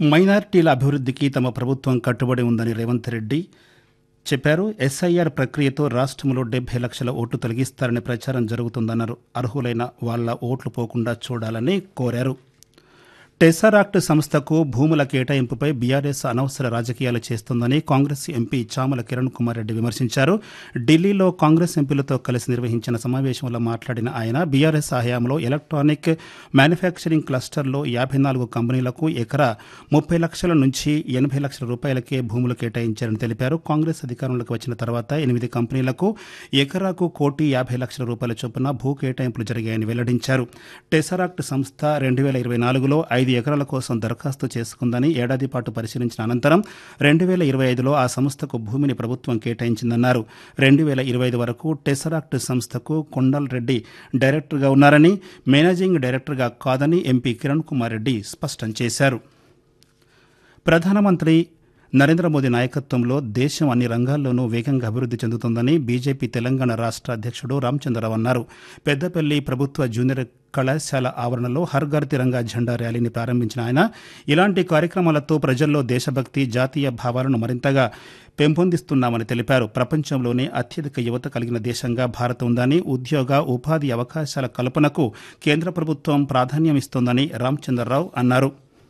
మైనారిటీల అభివృద్ధికి తమ ప్రభుత్వం కట్టుబడి ఉందని రేవంత్ రెడ్డి చెప్పారు ఎస్ఐఆర్ ప్రక్రియతో రాష్ట్రంలో డెబ్బై లక్షల ఓట్లు తొలగిస్తారని ప్రచారం జరుగుతుందన్నారు అర్హులైన వాళ్ల ఓట్లు పోకుండా చూడాలని కోరారు టెసరాక్ట్ సంస్థకు భూముల కేటాయింపుపై బీఆర్ఎస్ అనవసర రాజకీయాలు చేస్తోందని కాంగ్రెస్ ఎంపీ చామల కిరణ్ కుమార్ రెడ్డి విమర్శించారు ఢిల్లీలో కాంగ్రెస్ ఎంపీలతో కలిసి నిర్వహించిన సమావేశంలో మాట్లాడిన ఆయన బీఆర్ఎస్ హయాంలో ఎలక్ట్రానిక్ మ్యానుఫ్యాక్చరింగ్ క్లస్టర్లో యాభై నాలుగు కంపెనీలకు ఎకరా ముప్పై లక్షల నుంచి ఎనభై లక్షల రూపాయలకే భూములు కేటాయించారని తెలిపారు కాంగ్రెస్ అధికారంలోకి వచ్చిన తర్వాత ఎనిమిది కంపెనీలకు ఎకరాకు కోటి యాభై లక్షల రూపాయల చొప్పున భూ కేటాయింపులు జరిగాయని వెల్లడించారు టెసరాక్ట్ సంస్థ రెండు వేల ఇరవై నాలుగులో ఐదు ఎకరాల కోసం దరఖాస్తు చేసుకుందని ఏడాది పాటు పరిశీలించిన అనంతరం రెండు వేల ఇరవై ఐదులో ఆ సంస్థకు భూమిని ప్రభుత్వం కేటాయించిందన్నారు రెండు వేల ఇరవై ఐదు వరకు టెసరాక్ట్ సంస్థకు కొండల్ రెడ్డి డైరెక్టర్గా ఉన్నారని మేనేజింగ్ డైరెక్టర్గా కాదని ఎంపీ కిరణ్ కుమార్ రెడ్డి స్పష్టం చేశారు ప్రధానమంత్రి నరేంద్ర మోదీ నాయకత్వంలో దేశం అన్ని రంగాల్లోనూ వేగంగా అభివృద్ధి చెందుతుందని బీజేపీ తెలంగాణ రాష్ట్ర అధ్యక్షుడు రామచంద్రరావు అన్నారు పెద్దపల్లి ప్రభుత్వ జూనియర్ కళాశాల ఆవరణలో హర్ ఘర్ తిరంగా జెండా ర్యాలీని ప్రారంభించిన ఆయన ఇలాంటి కార్యక్రమాలతో ప్రజల్లో దేశభక్తి జాతీయ భావాలను మరింతగా పెంపొందిస్తున్నామని తెలిపారు ప్రపంచంలోనే అత్యధిక యువత కలిగిన దేశంగా భారత్ ఉందని ఉద్యోగ ఉపాధి అవకాశాల కల్పనకు కేంద్ర ప్రభుత్వం ప్రాధాన్యమిస్తోందని రామచంద్రరావు అన్నారు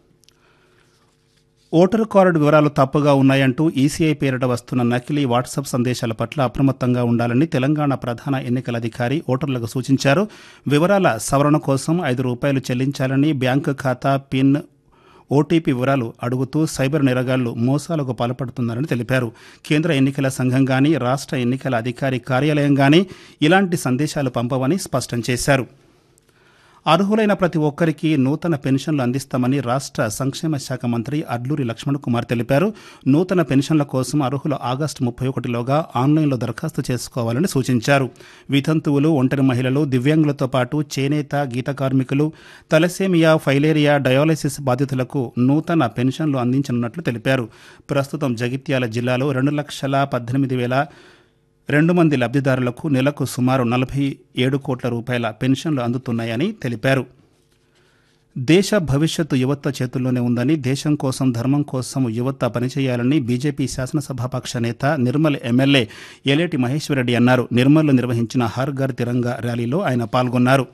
ఓటర్ కార్డు వివరాలు తప్పుగా ఉన్నాయంటూ ఈసీఐ పేరిట వస్తున్న నకిలీ వాట్సాప్ సందేశాల పట్ల అప్రమత్తంగా ఉండాలని తెలంగాణ ప్రధాన ఎన్నికల అధికారి ఓటర్లకు సూచించారు వివరాల సవరణ కోసం ఐదు రూపాయలు చెల్లించాలని బ్యాంకు ఖాతా పిన్ ఓటీపీ వివరాలు అడుగుతూ సైబర్ నిరగాళ్లు మోసాలకు పాల్పడుతున్నారని తెలిపారు కేంద్ర ఎన్నికల సంఘం గాని రాష్ట్ర ఎన్నికల అధికారి కార్యాలయం గాని ఇలాంటి సందేశాలు పంపవని స్పష్టం చేశారు అర్హులైన ప్రతి ఒక్కరికి నూతన పెన్షన్లు అందిస్తామని రాష్ట్ర సంక్షేమ శాఖ మంత్రి అడ్లూరి లక్ష్మణ్ కుమార్ తెలిపారు నూతన పెన్షన్ల కోసం అర్హులు ఆగస్టు ముప్పై ఒకటిలోగా ఆన్లైన్లో దరఖాస్తు చేసుకోవాలని సూచించారు వితంతువులు ఒంటరి మహిళలు దివ్యాంగులతో పాటు చేనేత గీత కార్మికులు తలసేమియా ఫైలేరియా డయాలసిస్ బాధితులకు నూతన పెన్షన్లు అందించనున్నట్లు తెలిపారు ప్రస్తుతం జగిత్యాల జిల్లాలో రెండు లక్షల పద్దెనిమిది వేల రెండు మంది లబ్ధిదారులకు నెలకు సుమారు నలభై ఏడు కోట్ల రూపాయల పెన్షన్లు అందుతున్నాయని తెలిపారు దేశ భవిష్యత్తు యువత చేతుల్లోనే ఉందని దేశం కోసం ధర్మం కోసం యువత పనిచేయాలని బీజేపీ శాసనసభాపక్ష నేత నిర్మల్ ఎమ్మెల్యే ఎలేటి మహేశ్వరరెడ్డి అన్నారు నిర్మల్లో నిర్వహించిన హర్ ఘర్ తిరంగా ర్యాలీలో ఆయన పాల్గొన్నారు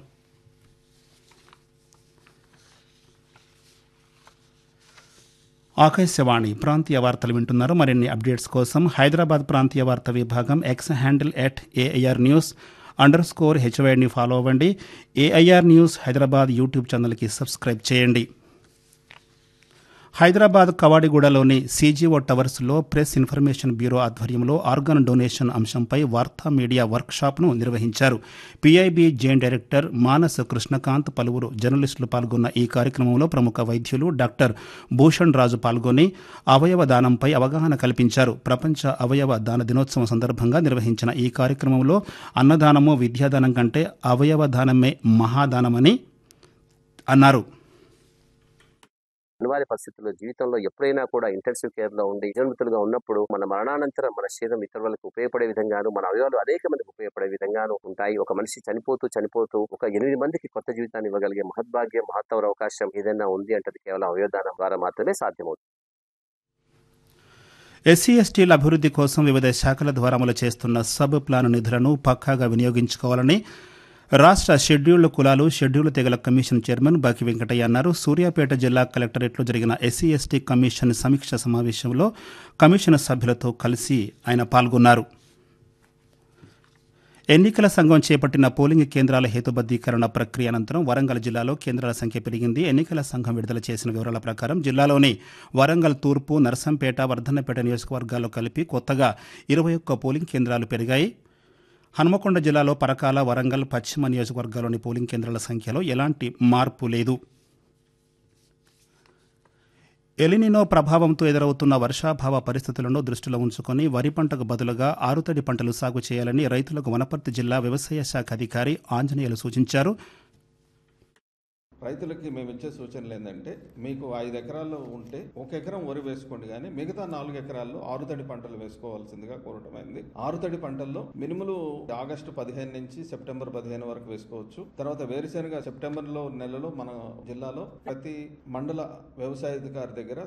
ఆకాశవాణి ప్రాంతీయ వార్తలు వింటున్నారు మరిన్ని అప్డేట్స్ కోసం హైదరాబాద్ ప్రాంతీయ వార్త విభాగం X handle at AIR news underscore స్కోర్ హెచ్వైడ్ని ఫాలో అవ్వండి ఏఐఆర్ న్యూస్ హైదరాబాద్ యూట్యూబ్ ఛానల్కి సబ్స్క్రైబ్ చేయండి హైదరాబాద్ కవాడిగూడలోని సీజీఓ టవర్స్లో ప్రెస్ ఇన్ఫర్మేషన్ బ్యూరో ఆధ్వర్యంలో ఆర్గన్ డొనేషన్ అంశంపై వార్తా మీడియా వర్క్షాప్ను నిర్వహించారు PIB joint director Manas Krishnakanth పలువురు జర్నలిస్టులు పాల్గొన్న ఈ కార్యక్రమంలో ప్రముఖ వైద్యులు డాక్టర్ భూషణ్ రాజు పాల్గొని అవయవ దానంపై అవగాహన కల్పించారు ప్రపంచ అవయవ దాన దినోత్సవం సందర్భంగా నిర్వహించిన ఈ కార్యక్రమంలో అన్నదానము విద్యాదానం కంటే అవయవ దానమే మహాదానమని అన్నారు అనివార్య పరిస్థితుల్లో జీవితంలో ఎప్పుడైనా కూడా ఇంటెన్సివ్ కేర్ లో ఉండి నిజమితులుగా ఉన్నప్పుడు మన మరణానంతరం మన శరీరం ఇతరులకు ఉపయోగపడే విధంగాను మన అవయవాలు అనేక మందికి ఉపయోగపడే విధంగాను ఉంటాయి ఒక మనిషి చనిపోతూ చనిపోతూ ఒక ఎనిమిది మందికి కొత్త జీవితాన్ని ఇవ్వగలిగే మహద్భాగ్యం మహత్తర అవకాశం ఏదైనా ఉంది అంటే అది కేవలం అవయవదానం ద్వారా మాత్రమే సాధ్యమవుతుంది ఎస్సీ ఎస్టీల అభివృద్ధి కోసం వివిధ శాఖల ద్వారా అమలు చేస్తున్న సబ్ ప్లాన్ నిధులను పక్కాగా వినియోగించుకోవాలని రాష్ట్ర షెడ్యూల్డ్ కులాలు షెడ్యూల్డ్ తెగల కమిషన్ చైర్మన్ బాకి వెంకటయ్య అన్నారు సూర్యాపేట జిల్లా కలెక్టరేట్లో జరిగిన ఎస్సీ ఎస్టీ కమిషన్ సమీక్ష సమావేశంలో కమిషన్ సభ్యులతో కలిసి ఆయన పాల్గొన్నారు ఎన్నికల సంఘం చేపట్టిన పోలింగ్ కేంద్రాల హేతుబద్దీకరణ ప్రక్రియ అనంతరం వరంగల్ జిల్లాలో కేంద్రాల సంఖ్య పెరిగింది ఎన్నికల సంఘం విడుదల చేసిన వివరాల ప్రకారం జిల్లాలోని వరంగల్ తూర్పు నర్సంపేట వర్ధన్నపేట నియోజకవర్గాల్లో కలిపి కొత్తగా ఇరవై ఒక్క పోలింగ్ కేంద్రాలు పెరిగాయి హనుమకొండ జిల్లాలో పరకాల వరంగల్ పశ్చిమ నియోజకవర్గాల్లోని పోలింగ్ కేంద్రాల సంఖ్యలో ఎలాంటి మార్పు లేదు ఎలినినో ప్రభావంతో ఎదురవుతున్న వర్షాభావ పరిస్థితులను దృష్టిలో ఉంచుకొని వరి పంటకు బదులుగా ఆరుతడి పంటలు సాగు చేయాలని రైతులకు వనపర్తి జిల్లా వ్యవసాయ శాఖ అధికారి ఆంజనేయులు సూచించారు రైతులకి మేము ఇచ్చే సూచనలు ఏంటంటే మీకు ఐదు ఎకరాల్లో ఉంటే ఒక ఎకరం వరి వేసుకోండి కానీ మిగతా నాలుగు ఎకరాల్లో ఆరుతడి పంటలు వేసుకోవాల్సిందిగా కోరటమైంది ఆరుతడి పంటల్లో మినుములు ఆగస్టు పదిహేను నుంచి సెప్టెంబర్ పదిహేను వరకు వేసుకోవచ్చు తర్వాత వేరుశెనగ సెప్టెంబర్ లో నెలలో మన జిల్లాలో ప్రతి మండల వ్యవసాయ అధికారి దగ్గర